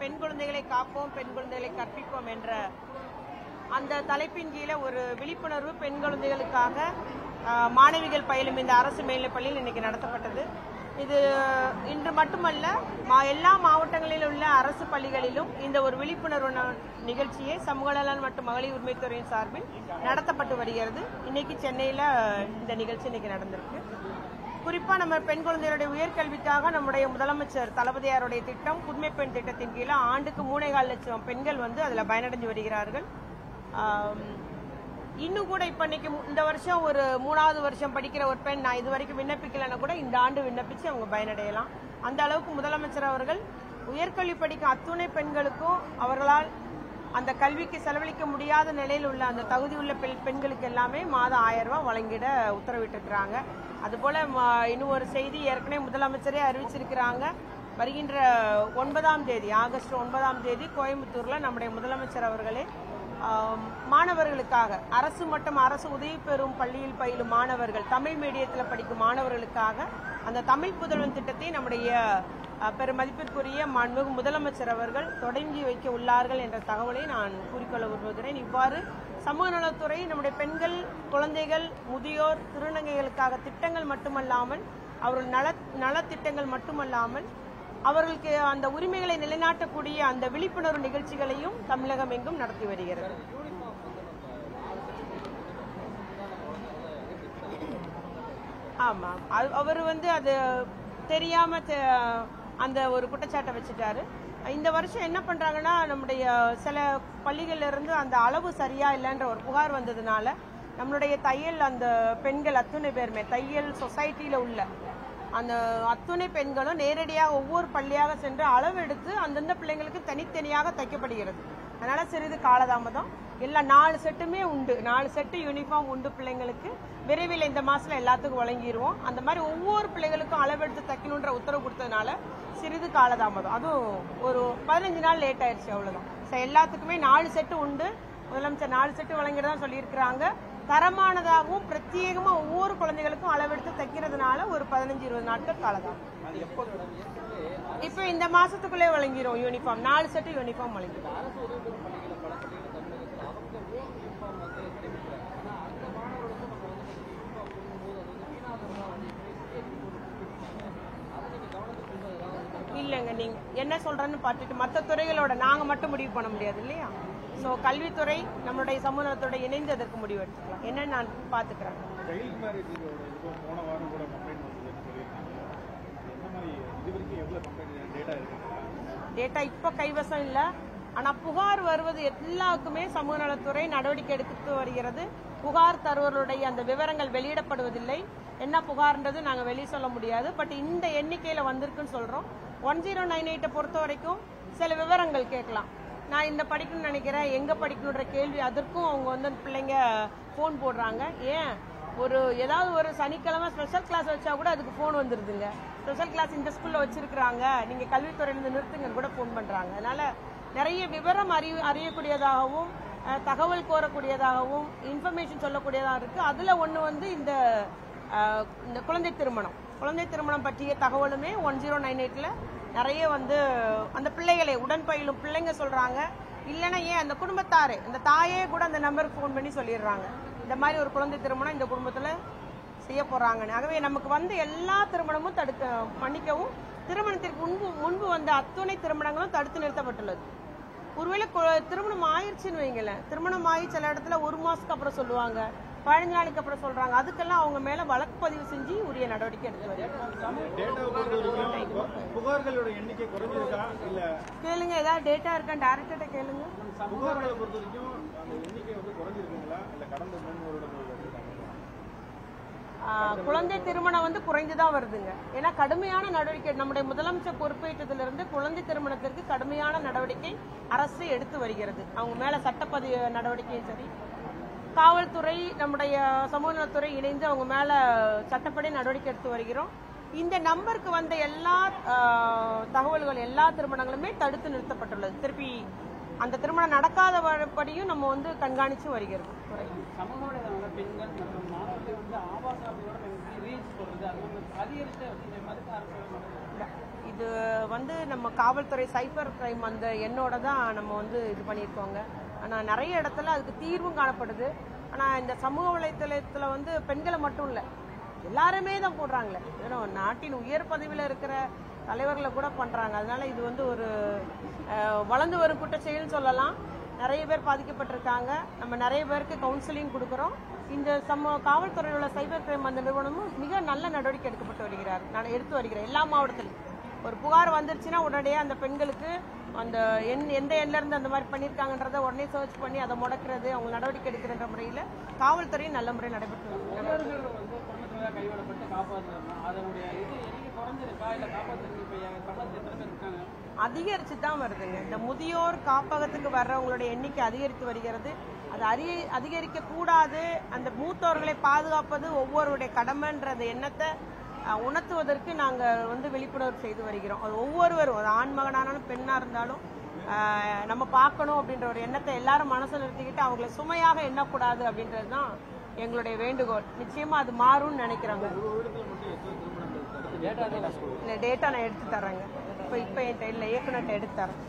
பெண் குழந்தைகளை காப்போம் பெண் குழந்தைகளை கற்பிப்போம் என்ற அந்த தலைப்பின் கீழே ஒரு விழிப்புணர்வு பெண் குழந்தைகளுக்காக ஆஹ், மாணவிகள் பயிலும் இந்த அரசு மேல்நிலைப் பள்ளியில் இன்னைக்கு நடத்தப்பட்டது இது இன்று மட்டுமல்ல மா- எல்லா மாவட்டங்களில் உள்ள அரசு பள்ளிகளிலும் இந்த ஒரு விழிப்புணர்வு ந- நிகழ்ச்சியை சமூக நலன் மற்றும் மகளிர் உரிமைத்துறையின் சார்பில் நடத்தப்பட்டு வருகிறது இன்னைக்கு சென்னையில் இந்த நிகழ்ச்சி இன்னைக்கு நடந்திருக்கு குறிப்பா நம்ம பெண் குழந்தைகளுடைய உயர்கல்விக்காக நம்முடைய முதலமைச்சர் தளபதியாருடைய திட்டம் புதுமை பெண் திட்டத்தின் கீழே ஆண்டுக்கு மூணேகால் லட்சம் பெண்கள் வந்து அதுல பயனடைஞ்சு வருகிறார்கள் ஆம், இன்னும் கூட இப்ப இன்னைக்கு மு- இந்த வருஷம் ஒரு மூணாவது வருஷம் படிக்கிற ஒரு பெண் நான் இது வரைக்கும் விண்ணப்பிக்கலைன்னா கூட இந்த ஆண்டு விண்ணப்பிச்சு அவங்க பயனடையலாம் அந்த அளவுக்கு முதலமைச்சர் அவர்கள் உயர்கல்வி படிக்கும் அத்துணை பெண்களுக்கும் அவர்களால் அந்த கல்விக்கு செலவழிக்க முடியாத நிலையில் உள்ள அந்த தகுதி உள்ள பெண் பெண்களுக்கு எல்லாமே மாதம் ஆயிரம் ரூபாய் வழங்கிட உத்தரவிட்டிருக்கிறாங்க அதுபோல ம- இன்னும் ஒரு செய்தி ஏற்கனவே முதலமைச்சரே அறிவிச்சிருக்கிறாங்க வருகின்ற ஒன்பதாம் தேதி ஆகஸ்ட் ஒன்பதாம் தேதி கோயம்புத்தூர்ல நம்முடைய முதலமைச்சர் அவர்களே ஆம், மாணவர்களுக்காக அரசு மற்றும் அரசு உதவி பெறும் பள்ளியில் பயிலும் மாணவர்கள் தமிழ் மீடியத்தில் படிக்கும் மாணவர்களுக்காக அந்த தமிழ் புதல்வன் திட்டத்தை நம்முடைய அஹ், பெருமதிப்பிற்குரிய மாண்புமிகு முதலமைச்சர் அவர்கள் தொடங்கி வைக்க உள்ளார்கள் என்ற தகவலை நான் கூறிக்கொள்ள விரும்புகிறேன் இவ்வாறு சமூக நலத்துறை நம்முடைய பெண்கள் குழந்தைகள் முதியோர் திருநங்கைகளுக்காக திட்டங்கள் மட்டுமல்லாமல் அவர்கள் நல நலத்திட்டங்கள் மட்டுமல்லாமல் அவர்களுக்கு அந்த உரிமைகளை நிலைநாட்டக்கூடிய அந்த விழிப்புணர்வு நிகழ்ச்சிகளையும் தமிழகம் எங்கும் நடத்தி வருகிறது ஆமா அவர் வந்து அது தெரியாம தெ- அந்த ஒரு குற்றச்சாட்டை வச்சுட்டாரு இந்த வருஷம் என்ன பண்றாங்கன்னா நம்முடைய சில பள்ளிகள்ல இருந்து அந்த அளவு சரியா இல்லைன்ற ஒரு புகார் வந்ததுனால நம்மளுடைய தையல் அந்த பெண்கள் அத்துணை பேருமே தையல் சொசைட்டில உள்ள அந்த அத்துணை பெண்களும் நேரடியாக ஒவ்வொரு பள்ளியாக சென்று அளவு எடுத்து அந்தந்த பிள்ளைங்களுக்கு தனித்தனியாக தைக்கப்படுகிறது அதனால சிறிது காலதாமதம் எல்லா நாலு செட்டுமே உண்டு நாலு செட்டு யூனிஃபார்ம் உண்டு பிள்ளைங்களுக்கு விரைவில் இந்த மாசத்துல எல்லாத்துக்கும் வழங்கிடுவோம் அந்த மாதிரி ஒவ்வொரு பிள்ளைகளுக்கும் அளவெடுத்து தைக்கணுன்ற உத்தரவு கொடுத்ததுனால சிறிது காலதாமதம் அதுவும் ஒரு பதினஞ்சு நாள் லேட் ஆயிடுச்சு அவ்வளவுதான் So, எல்லாத்துக்குமே நாலு செட்டு உண்டு முதலமைச்சர் நாலு செட்டு வழங்கியதான் சொல்லியிருக்கிறாங்க தரமானதாகவும் பிரத்யேகமா ஒவ்வொரு குழந்தைகளுக்கும் அளவெடுத்து தைக்கிறதுனால ஒரு பதினஞ்சு இருபது நாட்கள் காலதாமதம் இப்ப இந்த மாசத்துக்குள்ளே வழங்கிரும் யூனிஃபார்ம் நாலு செட்டு யூனிஃபார்ம் வழங்கிடும் இல்லைங்க நீங்க என்ன சொல்றேன்னு பார்த்துட்டு மற்ற துறைகளோட நாங்க மட்டும் முடிவு பண்ண முடியாது இல்லையா சோ கல்வித்துறை நம்மளுடைய சமூகத்தோட இணைந்து அதற்கு முடிவு எடுத்துக்கலாம் என்ன நான் பாத்துக்கிறேன் சைல்ட் மேரேஜ் இதுவும் போன வாரம் கூட கம்ப்ளைண்ட் வந்ததுன்னு சொல்லியிருக்காங்க என்ன மாதிரி இது வரைக்கும் எவ்வளோ கம்ப்ளைண்ட் டேட்டா இருக்கு டேட்டா இப்ப கைவசம் இல்ல ஆனா புகார் வருவது எல்லாருக்குமே சமூக நலத்துறை நடவடிக்கை எடுத்து வருகிறது புகார் தருவர்களுடைய அந்த விவரங்கள் வெளியிடப்படுவதில்லை என்ன புகார்ன்றது நாங்க வெளியே சொல்ல முடியாது பட் இந்த எண்ணிக்கையில வந்திருக்குன்னு சொல்றோம் ஒன் ஜீரோ நைன் எயிட்டை பொறுத்த வரைக்கும் சில விவரங்கள் கேட்கலாம் நான் இந்த படிக்கணும்னு நினைக்கிறேன் எங்க படிக்கணுன்ற கேள்வி அதற்கும் அவங்க வந்து அந்த பிள்ளைங்க ஃபோன் போடுறாங்க ஏன் ஒரு ஏதாவது ஒரு சனிக்கிழமை ஸ்பெஷல் கிளாஸ் வச்சா கூட அதுக்கு ஃபோன் வந்துருதுங்க ஸ்பெஷல் கிளாஸ் இந்த ஸ்கூல்ல வச்சிருக்கிறாங்க நீங்க கல்வித்துறையிலிருந்து நிறுத்துங்கன்னு கூட ஃபோன் பண்றாங்க அதனால நிறைய விவரம் அறிய அறியக்கூடியதாகவும் அஹ், தகவல் கோரக்கூடியதாகவும் இன்ஃபர்மேஷன் சொல்லக்கூடியதாக இருக்கு அதுல ஒண்ணு வந்து இந்த அஹ், இந்த குழந்தை திருமணம் குழந்தை திருமணம் பற்றிய தகவலுமே ஒன் ஜீரோ நைன் எயிட்ல நிறைய வந்து அந்த பிள்ளைகளை உடன் பயிலும் பிள்ளைங்க சொல்றாங்க இல்லைன்னா ஏன் அந்த குடும்பத்தாரே அந்த தாயே கூட அந்த நம்பருக்கு ஃபோன் பண்ணி சொல்லிடுறாங்க இந்த மாதிரி ஒரு குழந்தை திருமணம் இந்த குடும்பத்துல செய்ய போறாங்கன்னு ஆகவே நமக்கு வந்து எல்லா திருமணமும் தடுக்க மன்னிக்கவும் திருமணத்திற்கு முன்பு முன்பு வந்த அத்துணை திருமணங்களும் தடுத்து நிறுத்தப்பட்டுள்ளது ஒருவேளை கு- திருமணம் ஆயிடுச்சுன்னு வைங்களேன் திருமணம் ஆகி சில இடத்துல ஒரு மாசத்துக்கு அப்புறம் சொல்லுவாங்க பதினஞ்சு நாளைக்கு அப்புறம் சொல்றாங்க அதுக்கெல்லாம் அவங்க மேல வழக்கு பதிவு செஞ்சு உரிய நடவடிக்கை எடுத்து வருவாங்க டேட்டாவை பொறுத்த வரைக்கும் புகார்களோட எண்ணிக்கை குறைஞ்சிருக்கா இல்ல கேளுங்க ஏதாவது டேட்டா இருக்கா டேரக்டர்கிட்ட கேளுங்க புகார்களை பொறுத்த வரைக்கும் அந்த எண்ணிக்கை வந்து குறைஞ்சிருக்குங்களா இல்ல கடந்த மூணு வருடங்கள் வச்சிருக்காங்க ஆஹ், குழந்தை திருமணம் வந்து குறைந்துதான் வருதுங்க ஏன்னா கடுமையான நடவடிக்கை நம்முடைய முதலமைச்சர் பொறுப்பேற்றதிலிருந்து குழந்தை திருமணத்திற்கு கடுமையான நடவடிக்கை அரசு எடுத்து வருகிறது அவங்க மேல சட்டப்பதிவு நடவடிக்கையும் சரி காவல்துறை நம்முடைய சமூக நலத்துறை இணைந்து அவங்க மேல சட்டப்படி நடவடிக்கை எடுத்து வருகிறோம் இந்த நம்பருக்கு வந்த எல்லா ஆஹ், தகவல்கள் எல்லா திருமணங்களுமே தடுத்து நிறுத்தப்பட்டுள்ளது திருப்பி அந்த திருமணம் நடக்காத படியும் நம்ம வந்து கண்காணிச்சு வருகிறது துறை சமூக வலைதளங்கள பெண்கள் மற்றும் மாணவர்கள் வந்து ஆபாச அப்படியோட ரீல்ஸ் போடுறது அது வந்து அதிகரித்து மறுக்க அரசு இல்ல. இது வந்து நம்ம காவல்துறை சைபர் கிரைம் அந்த எண்ணோட தான் நம்ம வந்து இது பண்ணியிருக்கோங்க ஆனால் நிறைய இடத்துல அதுக்கு தீர்வும் காணப்படுது ஆனால் இந்த சமூக வலைத்தளத்தில் வந்து பெண்களை மட்டும் இல்லை எல்லாருமே தான் போடுறாங்களே வெறும் நாட்டின் உயர் பதவியில் இருக்கிற தலைவர்களை கூட பண்றாங்க அதனால இது வந்து ஒரு அஹ், வளர்ந்து வரும் குற்றச்செயல்னு சொல்லலாம் நிறைய பேர் பாதிக்கப்பட்டிருக்காங்க நம்ம நிறைய பேருக்கு கவுன்சிலிங் கொடுக்குறோம் இந்த சம காவல்துறையில் உள்ள சைபர் கிரைம் அந்த நிறுவனமும் மிக நல்ல நடவடிக்கை எடுக்கப்பட்டு வருகிறார் நான் எடுத்து வருகிறேன் எல்லா மாவட்டத்திலும் ஒரு புகார் வந்துருச்சுன்னா உடனடியாக அந்த பெண்களுக்கு அந்த எண் எந்த எண்ணில இருந்து அந்த மாதிரி பண்ணியிருக்காங்கன்றத உடனே சர்ச் பண்ணி அதை முடக்கிறது அவங்க நடவடிக்கை எடுக்கிற முறையில் காவல்துறையும் நல்ல முறையில் நடைபெற்று வருகிறது. முதியோர்கள் வந்து குடும்பத்தினராக கைவிடப்பட்டு காப்பாற்றணும் அதனுடைய இது எண்ணிக்கை குறைஞ்சிருக்கா இல்லை காப்பாற்றுறதுக்கு இப்போ தமிழகத்தில் எத்தனை பேர் இருக்காங்க அதிகரிச்சு தான் வருதுங்க இந்த முதியோர் காப்பகத்துக்கு வர்றவங்களுடைய எண்ணிக்கை அதிகரித்து வருகிறது அது அறி அதிகரிக்க கூடாது அந்த மூத்தோர்களை பாதுகாப்பது ஒவ்வொருடைய கடமைன்றது எண்ணத்தை அஹ், உணர்த்துவதற்கு நாங்கள் வந்து விழிப்புணர்வு செய்து வருகிறோம் அது ஒவ்வொருவரும் அது ஆண் மகனானாலும் பெண்ணா இருந்தாலும் அஹ், நம்ம பார்க்கணும் அப்படின்ற ஒரு எண்ணத்தை எல்லாரும் மனசில் நிறுத்திக்கிட்டு அவங்கள சுமையாக எண்ணக்கூடாது அப்படின்றது தான் எங்களுடைய வேண்டுகோள் நிச்சயமா அது மாறும்னு நினைக்கிறாங்க டேட்டா இந்த டேட்டா நான் எடுத்து தரேங்க இப்போ இப்போ என்கிட்ட இல்லை இயக்குனர்கிட்ட எடுத்து தரேன்